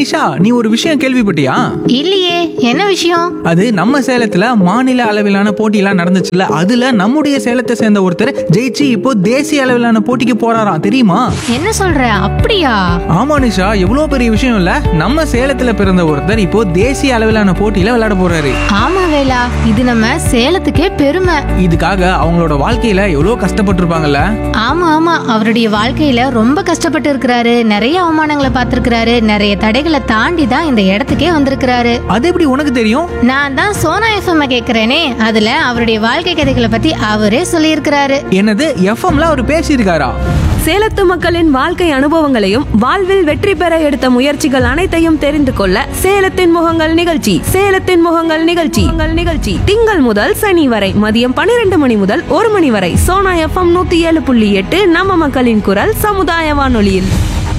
நிஷா நீ ஒரு விஷயம் கேள்விப்பட்டியா இல்லையே என்ன விஷயம் அது நம்ம சேலத்துல மாநில அளவிலான போட்டியெல்லாம் நடந்துச்சுல்ல அதுல நம்முடைய சேலத்தை சேர்ந்த ஒருத்தர் ஜெயிச்சு இப்போ தேசிய அளவிலான போட்டிக்கு போறாராம் தெரியுமா என்ன சொல்ற அப்படியா ஆமா நிஷா எவ்வளோ பெரிய விஷயம் இல்ல நம்ம சேலத்துல பிறந்த ஒருத்தர் இப்போ தேசிய அளவிலான போட்டியில விளையாட போறாரு ஆமா வேலா இது நம்ம சேலத்துக்கே பெருமை இதுக்காக அவங்களோட வாழ்க்கையில எவ்வளோ கஷ்டப்பட்டிருப்பாங்கல்ல ஆமா ஆமா அவருடைய வாழ்க்கையில ரொம்ப கஷ்டப்பட்டு இருக்கிறாரு நிறைய அவமானங்களை பார்த்திருக்கிறாரு நிறைய தடைகளை தாண்டி தான் இந்த இடத்துக்கே வந்திருக்கிறாரு அது எப்படி உனக்கு தெரியும் நான் தான் சோனா எஃப்எம் கேக்குறேனே அதுல அவருடைய வாழ்க்கை கதைகளை பத்தி அவரே சொல்லியிருக்கிறாரு என்னது எஃப்எம்ல அவர் பேசியிருக்காரா சேலத்து மக்களின் வாழ்க்கை அனுபவங்களையும் வாழ்வில் வெற்றி பெற எடுத்த முயற்சிகள் அனைத்தையும் தெரிந்து கொள்ள சேலத்தின் முகங்கள் நிகழ்ச்சி சேலத்தின் முகங்கள் நிகழ்ச்சி உங்கள் நிகழ்ச்சி திங்கள் முதல் சனி வரை மதியம் பன்னிரண்டு மணி முதல் ஒரு மணி வரை சோனா எஃப்எம் நூத்தி ஏழு புள்ளி எட்டு நம்ம மக்களின் குரல் சமுதாய வானொலியில்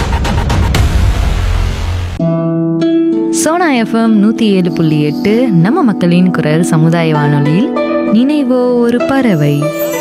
சோனா எஃப்எம் நூற்றி ஏழு புள்ளி எட்டு நம்ம மக்களின் குரல் சமுதாய வானொலியில் நினைவோ ஒரு பறவை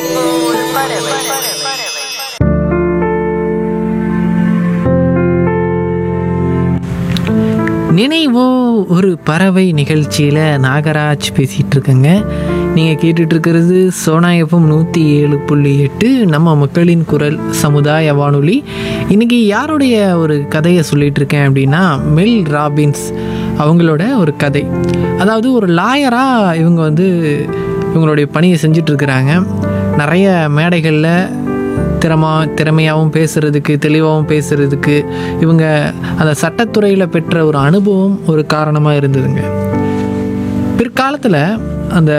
நினைவோ ஒரு பறவை நிகழ்ச்சியில் நாகராஜ் பேசிகிட்டு இருக்கேங்க நீங்கள் கேட்டுட்டு இருக்கிறது சோனா எஃப்எம் நூற்றி ஏழு புள்ளி எட்டு நம்ம மக்களின் குரல் சமுதாய வானொலி இன்றைக்கி யாருடைய ஒரு கதையை சொல்லிட்டு இருக்கேன் அப்படின்னா மெல் ராபின்ஸ் அவங்களோட ஒரு கதை அதாவது ஒரு லாயராக இவங்க வந்து இவங்களுடைய பணியை செஞ்சிட்ருக்கிறாங்க நிறைய மேடைகளில் திறமா திறமையாகவும் பேசுகிறதுக்கு தெளிவாகவும் பேசுகிறதுக்கு இவங்க அந்த சட்டத்துறையில் பெற்ற ஒரு அனுபவம் ஒரு காரணமாக இருந்ததுங்க பிற்காலத்தில் அந்த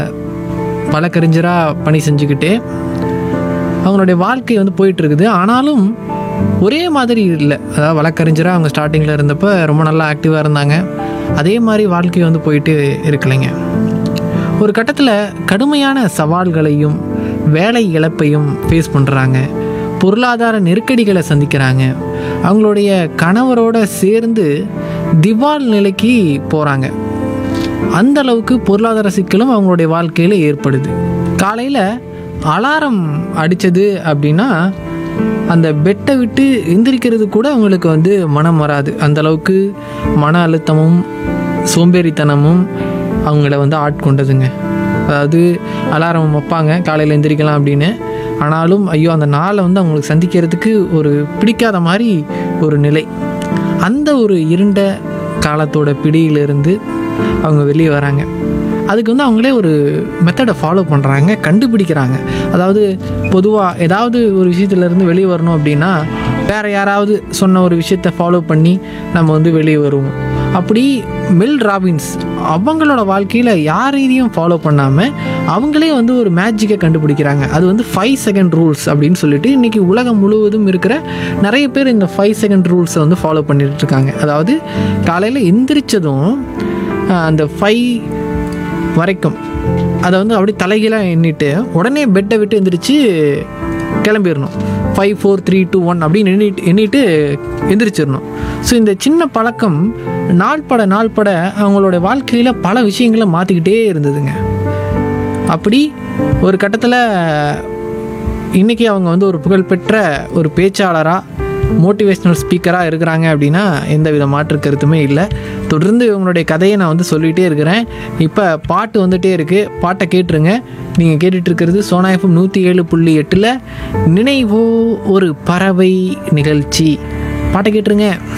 வழக்கறிஞராக பணி செஞ்சுக்கிட்டே அவங்களுடைய வாழ்க்கை வந்து போயிட்டு இருக்குது ஆனாலும் ஒரே மாதிரி இல்லை அதாவது வழக்கறிஞராக அவங்க ஸ்டார்டிங்கில் இருந்தப்போ ரொம்ப நல்லா ஆக்டிவாக இருந்தாங்க அதே மாதிரி வாழ்க்கை வந்து போயிட்டு இருக்கலைங்க ஒரு கட்டத்தில் கடுமையான சவால்களையும் வேலை இழப்பையும் ஃபேஸ் பண்ணுறாங்க பொருளாதார நெருக்கடிகளை சந்திக்கிறாங்க அவங்களுடைய கணவரோட சேர்ந்து திவால் நிலைக்கு போகிறாங்க அந்த அளவுக்கு பொருளாதார சிக்கலும் அவங்களுடைய வாழ்க்கையில் ஏற்படுது காலையில் அலாரம் அடித்தது அப்படின்னா அந்த பெட்டை விட்டு எந்திரிக்கிறது கூட அவங்களுக்கு வந்து மனம் வராது அந்த அளவுக்கு மன அழுத்தமும் சோம்பேறித்தனமும் அவங்கள வந்து ஆட்கொண்டதுங்க அதாவது அலாரம் வைப்பாங்க காலையில் எந்திரிக்கலாம் அப்படின்னு ஆனாலும் ஐயோ அந்த நாளை வந்து அவங்களுக்கு சந்திக்கிறதுக்கு ஒரு பிடிக்காத மாதிரி ஒரு நிலை அந்த ஒரு இருண்ட காலத்தோட பிடியிலிருந்து அவங்க வெளியே வராங்க அதுக்கு வந்து அவங்களே ஒரு மெத்தடை ஃபாலோ பண்ணுறாங்க கண்டுபிடிக்கிறாங்க அதாவது பொதுவாக ஏதாவது ஒரு விஷயத்துலேருந்து வெளியே வரணும் அப்படின்னா வேறு யாராவது சொன்ன ஒரு விஷயத்தை ஃபாலோ பண்ணி நம்ம வந்து வெளியே வருவோம் அப்படி மெல் ராபின்ஸ் அவங்களோட வாழ்க்கையில் யார் இதையும் ஃபாலோ பண்ணாமல் அவங்களே வந்து ஒரு மேஜிக்கை கண்டுபிடிக்கிறாங்க அது வந்து ஃபைவ் செகண்ட் ரூல்ஸ் அப்படின்னு சொல்லிட்டு இன்றைக்கி உலகம் முழுவதும் இருக்கிற நிறைய பேர் இந்த ஃபைவ் செகண்ட் ரூல்ஸை வந்து ஃபாலோ பண்ணிட்டு இருக்காங்க அதாவது காலையில் எந்திரிச்சதும் ஆஹ், அந்த ஃபைவ் வரைக்கும் அதை வந்து அப்படியே தலைகீழாக எண்ணிட்டு உடனே பெட்டை விட்டு எந்திரிச்சு கிளம்பிடணும் five four three two one அப்படின்னு எண்ணிட்டு எண்ணிட்டு எந்திரிச்சிடணும் ஸோ இந்த சின்ன பழக்கம் நாள்பட நாள்பட அவங்களோட வாழ்க்கையில் பல விஷயங்களை மாற்றிக்கிட்டே இருந்ததுங்க அப்படி ஒரு கட்டத்தில் இன்றைக்கி அவங்க வந்து ஒரு புகழ்பெற்ற ஒரு பேச்சாளராக மோட்டிவேஷ்னல் ஸ்பீக்கராக இருக்கிறாங்க அப்படின்னா எந்த வித மாற்று கருத்துமே இல்லை தொடர்ந்து இவங்களுடைய கதையை நான் வந்து சொல்லிகிட்டே இருக்கிறேன் இப்போ பாட்டு வந்துட்டே இருக்குது பாட்டை கேட்டுருங்க நீங்கள் கேட்டுட்டு இருக்கிறது சோனா எஃப்எம் நூற்றி ஏழு புள்ளி எட்டில் நினைவோ ஒரு பறவை நிகழ்ச்சி பாட்டை கேட்டுருங்க